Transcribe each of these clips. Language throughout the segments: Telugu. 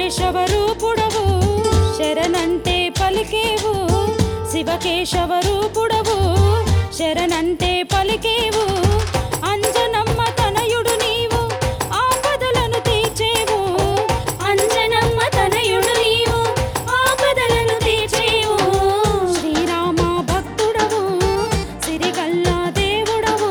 శివకేశవ రూపుడవు శరణంటే పలికేవు శివకేశవ రూపుడవు శరణంటే పలికేవు అంజనమ్మ తనయుడు నీవు ఆపదలను తీర్చేవు అంజనమ్మ తనయుడు నీవు ఆపదలను తీర్చేవు శ్రీరామ భక్తుడవు సిరిగల్లా దేవుడవు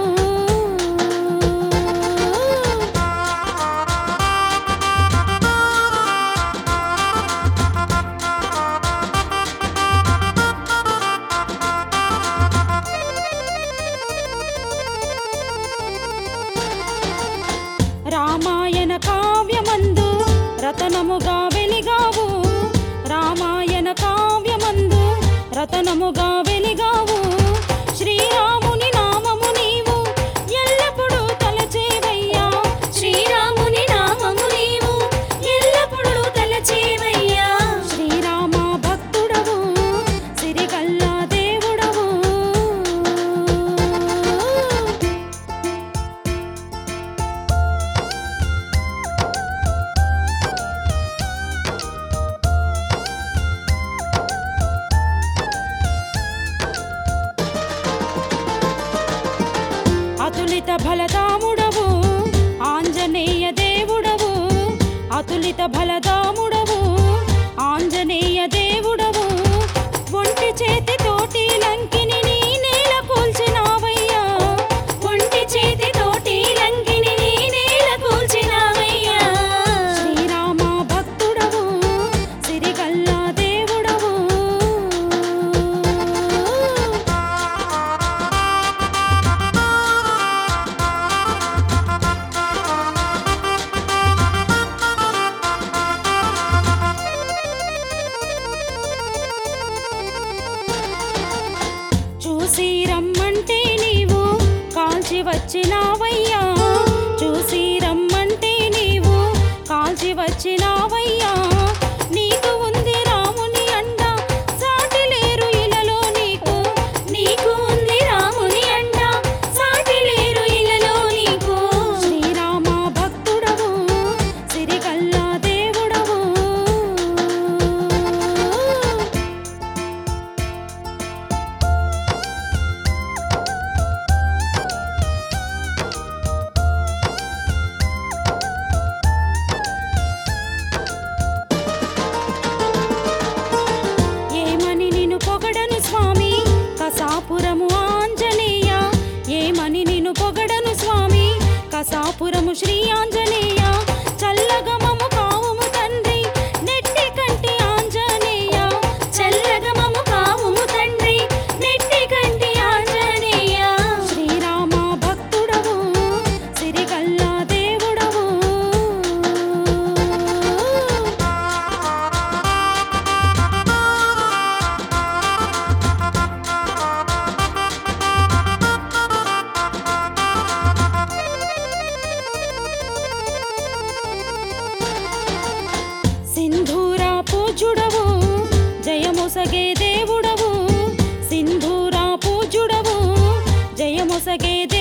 రామాయణ కావ్యమందు రతనముగా వెలిగావు రామాయణ కావ్యమందు రతనముగా వెలిగావు శ్రీరాముని నామము నీవు ఎల్లప్పుడూ తలచేవయ్యా శ్రీరాముని నామము నీవు ఎల్లప్పుడూ తలచేవయ్యా శ్రీరామ భక్తుడవు సిరిగల్లా దేవుడవు అతులిత బలదాముడవు ఆంజనేయ దేవుడవు అతులిత బలదాముడవు ఆంజనేయ దేవుడవు ఒంటి చేతి తోటి లంకిని నీ నేల కూల్చినావయ్యా ఒంటి చేతి తోటి లంకిని నీ నేల కూల్చినావయ్యా శ్రీరామ భక్తుడవు సిరిగల్లా దేవుడవు చూసి రమ్మంటే నీవు కాల్చి వచ్చినావయ్యా చూసి రమ్మంటే నీవు కాల్చి వచ్చినావయ్యా నీకు ఉంది రాముని అండ సాటి లేరు ఇలలో నీకు నీకు ఉంది రాముని అండ సాటి లేరు ఇలలో నీకు శ్రీరామ భక్తుడవు సిరిగల్లా దేవుడవు ఏమని నిన్ను పొగడను స్వామి కసాపురము ఆంజనేయ ఏమని నిన్ను పొగడను స్వామి కసాపురము శ్రీ ఆంజనేయ చల్లగమము కావుము తండ్రి నెట్టి కంటి ఆంజనేయ చల్లగమము కావుము తండ్రి నెట్టి కంటి ఆంజనేయ శ్రీరామ భక్తుడవు సిరిగల్లా దేవుడవు సింధూరా పూజుడవు జయమొసగే దేవుడవు సింధూరా పూజుడవు జయమొసగే